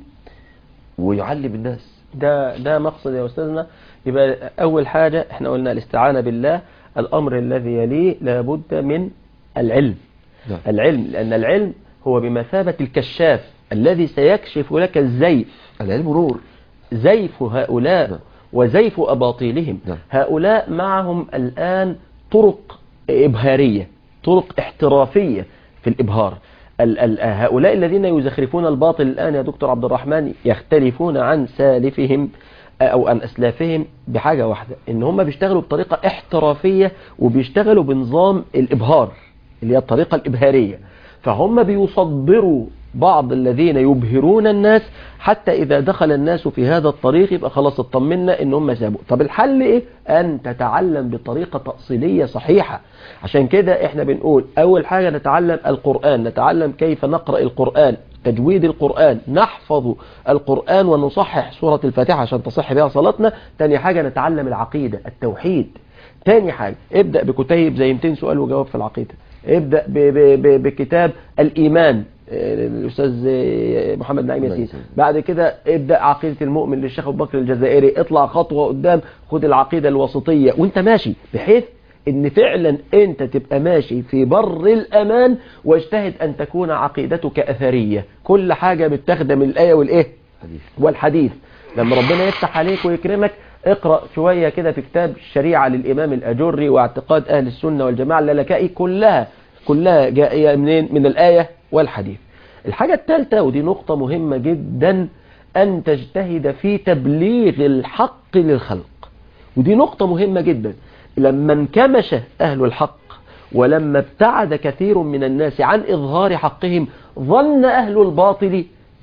ويعلم الناس ده ده مقصد يا أستاذنا يبقى أول حاجة احنا قلنا الاستعانة بالله الأمر الذي يليه لابد من العلم نعم. العلم لأن العلم هو بمثابة الكشاف الذي سيكشف لك الزيف العلم نور زيف هؤلاء نعم. وزيف أباطيلهم نعم. هؤلاء معهم الآن طرق إبهارية طرق احترافية في الإبهار ال- ال- هؤلاء الذين يزخرفون الباطل الآن يا دكتور عبد الرحمن يختلفون عن سالفهم أو عن أسلافهم بحاجة واحدة إن هم بيشتغلوا بطريقة احترافية وبيشتغلوا بنظام الإبهار اللي هي الطريقة الإبهارية فهم بيصدروا بعض الذين يبهرون الناس حتى إذا دخل الناس في هذا الطريق يبقى خلاص اطمنا إن هم سابوا طب الحل إيه؟ أن تتعلم بطريقة تأصيلية صحيحة عشان كده إحنا بنقول أول حاجة نتعلم القرآن نتعلم كيف نقرأ القرآن تجويد القرآن نحفظ القرآن ونصحح سورة الفاتحة عشان تصح بها صلاتنا تاني حاجة نتعلم العقيدة التوحيد تاني حاجة ابدأ بكتيب زي 200 سؤال وجواب في العقيدة ابدأ ب ب ب بكتاب الإيمان آه، الأستاذ آه، محمد نعيم الله ياسين يسلمك. بعد كده ابدأ عقيدة المؤمن للشيخ أبو بكر الجزائري اطلع خطوة قدام خد العقيدة الوسطية وانت ماشي بحيث ان فعلا انت تبقى ماشي في بر الامان واجتهد ان تكون عقيدتك اثرية كل حاجة بتخدم الايه والايه حديث والحديث لما ربنا يفتح عليك ويكرمك اقرأ شوية كده في كتاب الشريعة للإمام الأجري واعتقاد أهل السنة والجماعة اللالكائي كلها كلها جائية منين من الآية والحديث الحاجة الثالثة ودي نقطة مهمة جدا أن تجتهد في تبليغ الحق للخلق ودي نقطة مهمة جدا لما انكمش أهل الحق ولما ابتعد كثير من الناس عن إظهار حقهم ظن أهل الباطل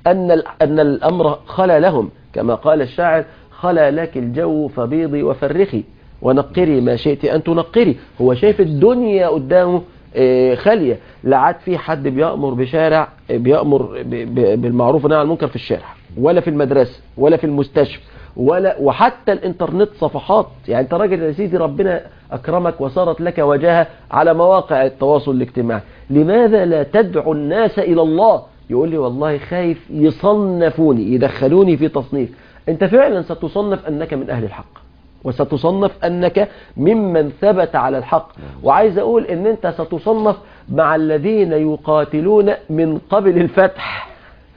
أن ال- أن الأمر خلا لهم كما قال الشاعر خلا لك الجو فبيضي وفرخي ونقري ما شئت أن تنقري هو شايف الدنيا قدامه آه، خالية لا عاد في حد بيأمر بشارع آه، بيأمر ب- ب- بالمعروف والنهي عن المنكر في الشارع ولا في المدرسة ولا في المستشفى ولا وحتى الانترنت صفحات يعني انت راجل يا سيدي ربنا اكرمك وصارت لك وجاهه على مواقع التواصل الاجتماعي لماذا لا تدعو الناس الى الله يقول لي والله خايف يصنفوني يدخلوني في تصنيف انت فعلا ستصنف انك من اهل الحق وستصنف انك ممن ثبت على الحق وعايز اقول ان انت ستصنف مع الذين يقاتلون من قبل الفتح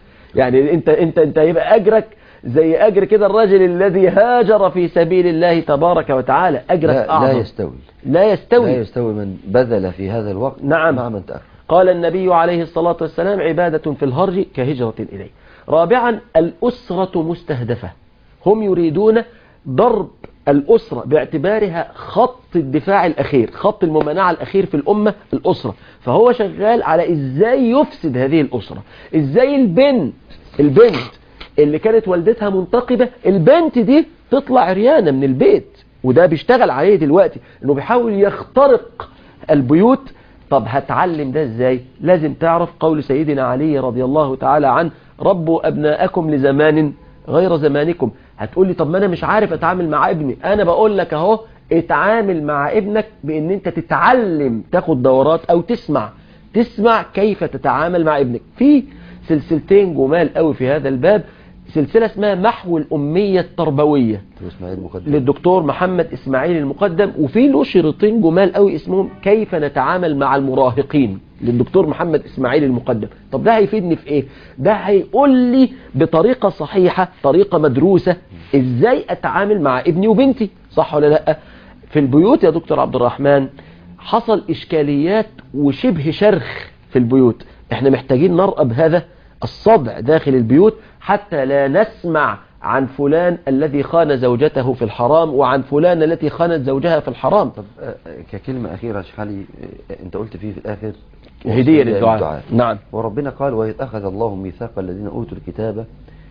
يعني انت انت انت يبقى اجرك زي اجر كده الرجل الذي هاجر في سبيل الله تبارك وتعالى اجرك لا, اعظم لا يستوي لا يستوي لا يستوي من بذل في هذا الوقت نعم. مع من تأخر قال النبي عليه الصلاة والسلام عبادة في الهرج كهجرة إليه رابعا الأسرة مستهدفة هم يريدون ضرب الأسرة باعتبارها خط الدفاع الأخير خط الممانعة الأخير في الأمة الأسرة فهو شغال على إزاي يفسد هذه الأسرة إزاي البنت البنت اللي كانت والدتها منتقبة البنت دي تطلع عريانة من البيت وده بيشتغل عليه دلوقتي انه بيحاول يخترق البيوت طب هتعلم ده ازاي لازم تعرف قول سيدنا علي رضي الله تعالى عنه ربوا ابناءكم لزمان غير زمانكم هتقول لي طب ما انا مش عارف اتعامل مع ابني انا بقول لك اهو اتعامل مع ابنك بان انت تتعلم تاخد دورات او تسمع تسمع كيف تتعامل مع ابنك في سلسلتين جمال قوي في هذا الباب سلسلة اسمها محو الأمية التربوية دكتور اسماعيل مقدم للدكتور محمد إسماعيل المقدم وفي له شريطين جمال قوي اسمهم كيف نتعامل مع المراهقين للدكتور محمد إسماعيل المقدم طب ده هيفيدني في إيه ده هيقول لي بطريقة صحيحة طريقة مدروسة إزاي أتعامل مع ابني وبنتي صح ولا لأ في البيوت يا دكتور عبد الرحمن حصل إشكاليات وشبه شرخ في البيوت احنا محتاجين نرقب هذا الصدع داخل البيوت حتى لا نسمع عن فلان الذي خان زوجته في الحرام وعن فلان التي خانت زوجها في الحرام طب آه، ككلمة أخيرة يا شيخ علي آه، أنت قلت فيه في الآخر هدية وصية للدعاء نعم وربنا قال وإذ أخذ الله ميثاق الذين أوتوا الكتاب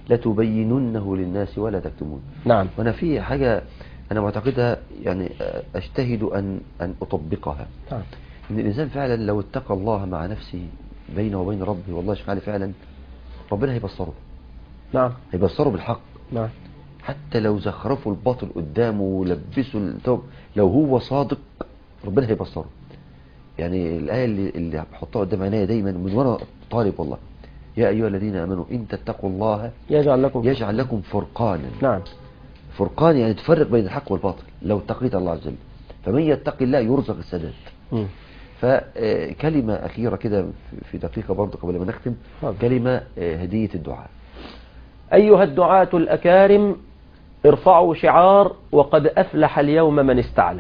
لتبيننه للناس ولا تكتمون نعم وأنا في حاجة أنا معتقدها يعني آه، أجتهد أن أن أطبقها نعم. إن الإنسان فعلا لو اتقى الله مع نفسه بينه وبين ربه والله يا شيخ علي فعلا ربنا هيبصره نعم هيبصره بالحق نعم حتى لو زخرفوا الباطل قدامه ولبسوا الثوب لو هو صادق ربنا هيبصره يعني الآية اللي, اللي بحطها قدام عينيا دايما من وانا طالب والله يا أيها الذين آمنوا إن تتقوا الله يجعل لكم يجعل لكم فرقانا نعم فرقان يعني تفرق بين الحق والباطل لو اتقيت الله عز وجل فمن يتقي الله يرزق السداد مم. فكلمة أخيرة كده في- في دقيقة برضه قبل ما نختم اتفضل. كلمة آه، هدية الدعاء أيها الدعاة الأكارم ارفعوا شعار وقد أفلح اليوم من استعلى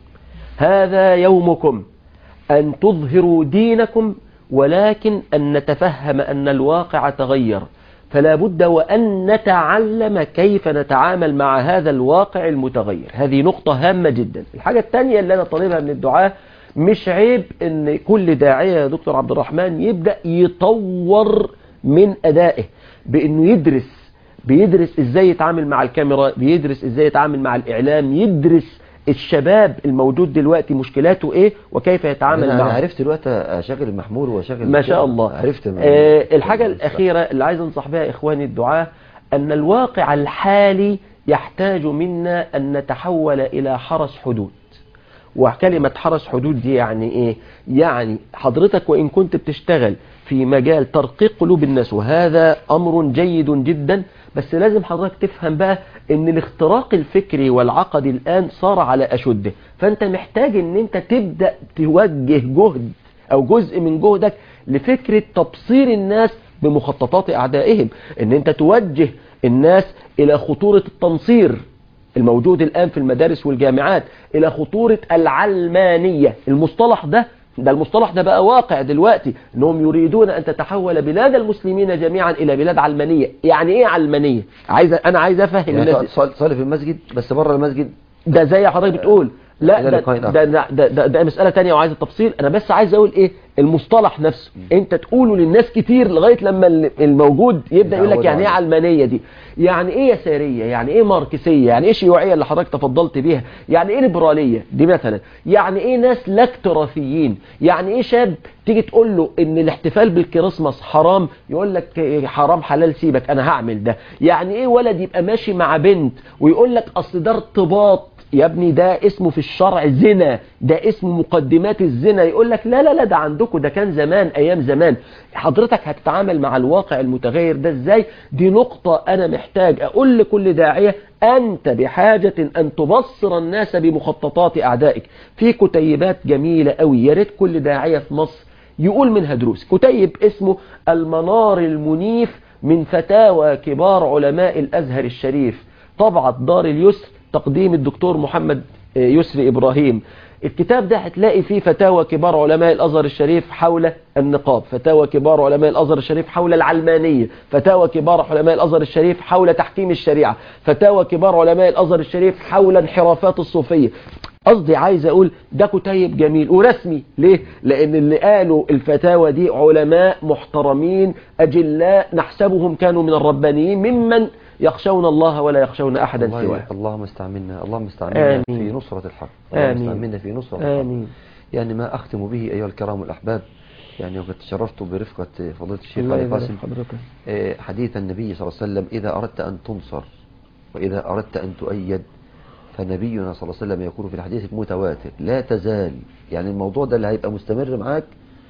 هذا يومكم أن تظهروا دينكم ولكن أن نتفهم أن الواقع تغير فلا بد وأن نتعلم كيف نتعامل مع هذا الواقع المتغير هذه نقطة هامة جدا الحاجة الثانية اللي أنا طالبها من الدعاء مش عيب أن كل داعية يا دكتور عبد الرحمن يبدأ يطور من أدائه بأنه يدرس بيدرس ازاي يتعامل مع الكاميرا بيدرس ازاي يتعامل مع الاعلام يدرس الشباب الموجود دلوقتي مشكلاته ايه وكيف يتعامل أنا أنا معه عرفت دلوقتي أشغل المحمول وأشغل ما شاء الله عرفت آه الحاجة الأخيرة اللي عايز أنصح بها إخواني الدعاة أن الواقع الحالي يحتاج منا أن نتحول إلى حرس حدود وكلمة حرس حدود دي يعني إيه؟ يعني حضرتك وإن كنت بتشتغل في مجال ترقيق قلوب الناس وهذا أمر جيد جدا بس لازم حضرتك تفهم بقى ان الاختراق الفكري والعقدي الآن صار على أشده فأنت محتاج ان انت تبدأ توجه جهد أو جزء من جهدك لفكرة تبصير الناس بمخططات أعدائهم ان انت توجه الناس إلى خطورة التنصير الموجود الآن في المدارس والجامعات إلى خطورة العلمانية المصطلح ده ده المصطلح ده بقى واقع دلوقتي انهم يريدون ان تتحول بلاد المسلمين جميعا الى بلاد علمانيه يعني ايه علمانيه عايز انا عايز افهم يعني الناس صلي صلي في المسجد بس بره المسجد ده زي حضرتك بتقول لا إلى ده لقاء آخر. ده, ده, ده, ده, ده مسألة تانية وعايز التفصيل أنا بس عايز أقول إيه المصطلح نفسه أنت تقوله للناس كتير لغاية لما ال- الموجود يبدأ يقول لك يتعودوا يعني إيه عليه. علمانية دي يعني إيه يسارية يعني إيه ماركسية يعني إيه شيوعية اللي حضرتك تفضلت بيها يعني إيه ليبرالية دي مثلا يعني إيه ناس لا اكتراثيين يعني إيه شاب تيجي تقول له ان الاحتفال بالكريسماس حرام يقول لك إيه حرام حلال سيبك انا هعمل ده يعني ايه ولد يبقى ماشي مع بنت ويقول لك اصل ده ارتباط يا ابني ده اسمه في الشرع زنا ده اسمه مقدمات الزنا يقول لك لا لا لا ده عندكم ده كان زمان ايام زمان حضرتك هتتعامل مع الواقع المتغير ده ازاي دي نقطة انا محتاج اقول لكل داعية انت بحاجة ان تبصر الناس بمخططات اعدائك في كتيبات جميلة قوي يا ريت كل داعية في مصر يقول منها دروس كتيب اسمه المنار المنيف من فتاوى كبار علماء الازهر الشريف طبعة دار اليسر تقديم الدكتور محمد يسري إبراهيم الكتاب ده هتلاقي فيه فتاوى كبار علماء الأزهر الشريف حول النقاب فتاوى كبار علماء الأزهر الشريف حول العلمانية فتاوى كبار علماء الأزهر الشريف حول تحكيم الشريعة فتاوى كبار علماء الأزهر الشريف حول انحرافات الصوفية قصدي عايز أقول ده كتيب جميل ورسمي ليه؟ لأن اللي قالوا الفتاوى دي علماء محترمين أجلاء نحسبهم كانوا من الربانيين ممن يخشون الله ولا يخشون أحدا الله سواه اللهم استعملنا اللهم استعملنا آمين. في نصرة الحق اللهم آمين. استعملنا في نصرة الحق آمين يعني ما أختم به أيها الكرام الأحباب يعني وقد تشرفت برفقة فضيلة الشيخ الله علي يبارك قاسم حضرتك آه، حديث النبي صلى الله عليه وسلم إذا أردت أن تنصر وإذا أردت أن تؤيد فنبينا صلى الله عليه وسلم يقول في الحديث المتواتر لا تزال يعني الموضوع ده اللي هيبقى مستمر معاك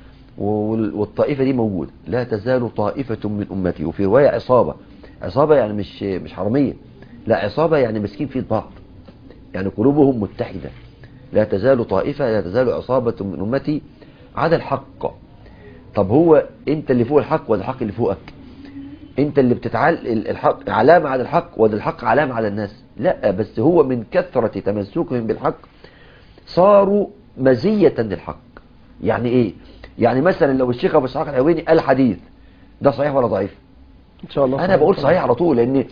وال- والطائفة دي موجودة لا تزال طائفة من أمتي وفي رواية عصابة عصابة يعني مش مش حرامية لا عصابة يعني ماسكين في بعض يعني قلوبهم متحدة لا تزال طائفة لا تزال عصابة من أمتي على الحق طب هو انت اللي فوق الحق ولا الحق اللي فوقك انت اللي بتتعال الحق علامة على الحق ولا الحق علامة على الناس لا بس هو من كثرة تمسكهم بالحق صاروا مزية للحق يعني ايه يعني مثلا لو الشيخ ابو اسحاق العويني قال حديث ده صحيح ولا ضعيف إن شاء الله انا بقول صحيح على طول لان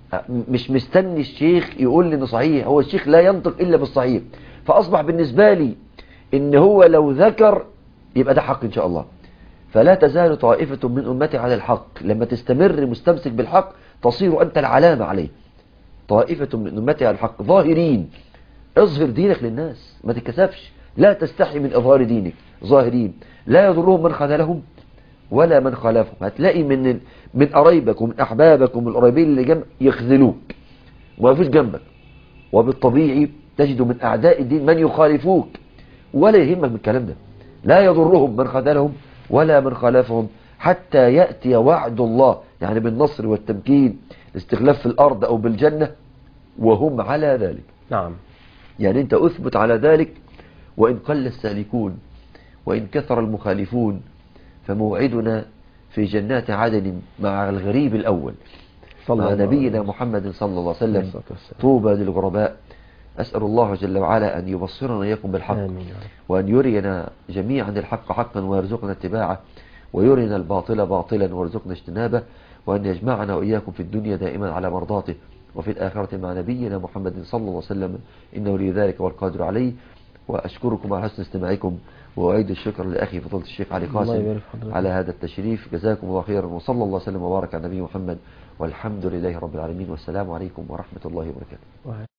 مش مستني الشيخ يقول لي انه صحيح هو الشيخ لا ينطق الا بالصحيح فاصبح بالنسبة لي ان هو لو ذكر يبقى ده حق ان شاء الله فلا تزال طائفة من أمتي على الحق لما تستمر مستمسك بالحق تصير أنت العلامة عليه طائفة من أمتي على الحق ظاهرين اظهر دينك للناس ما تتكسفش لا تستحي من إظهار دينك ظاهرين لا يضرهم من خذلهم ولا من خالفهم هتلاقي من من قرايبك ومن أحبابك ومن القريبين اللي جنب يخذلوك وما فيش جنبك وبالطبيعي تجد من أعداء الدين من يخالفوك ولا يهمك من الكلام ده لا يضرهم من خذلهم ولا من خالفهم حتى يأتي وعد الله يعني بالنصر والتمكين الاستخلاف في الأرض أو بالجنة وهم على ذلك نعم يعني أنت أثبت على ذلك وإن قل السالكون وإن كثر المخالفون فموعدنا في جنات عدن مع الغريب الأول صلى مع الله عليه نبينا محمد صلى الله عليه عليه وسلم الصلاة والسلام. طوبى للغرباء أسأل الله جل وعلا أن يبصرنا إياكم بالحق آمين يا رب. وأن يرينا جميعا الحق حقا ويرزقنا اتباعه ويرينا الباطل باطلا ويرزقنا اجتنابه وأن يجمعنا وإياكم في الدنيا دائما على مرضاته وفي الآخرة مع نبينا محمد صلى الله عليه وسلم إنه لي ذلك والقادر عليه وأشكركم على حسن استماعكم وأعيد الشكر لأخي فضيلة الشيخ علي الله قاسم يبارك في حضرتك. على هذا التشريف جزاكم الله خيرا وصلى الله وسلم وبارك على نبي محمد والحمد لله رب العالمين والسلام عليكم ورحمة الله وبركاته وهكذا.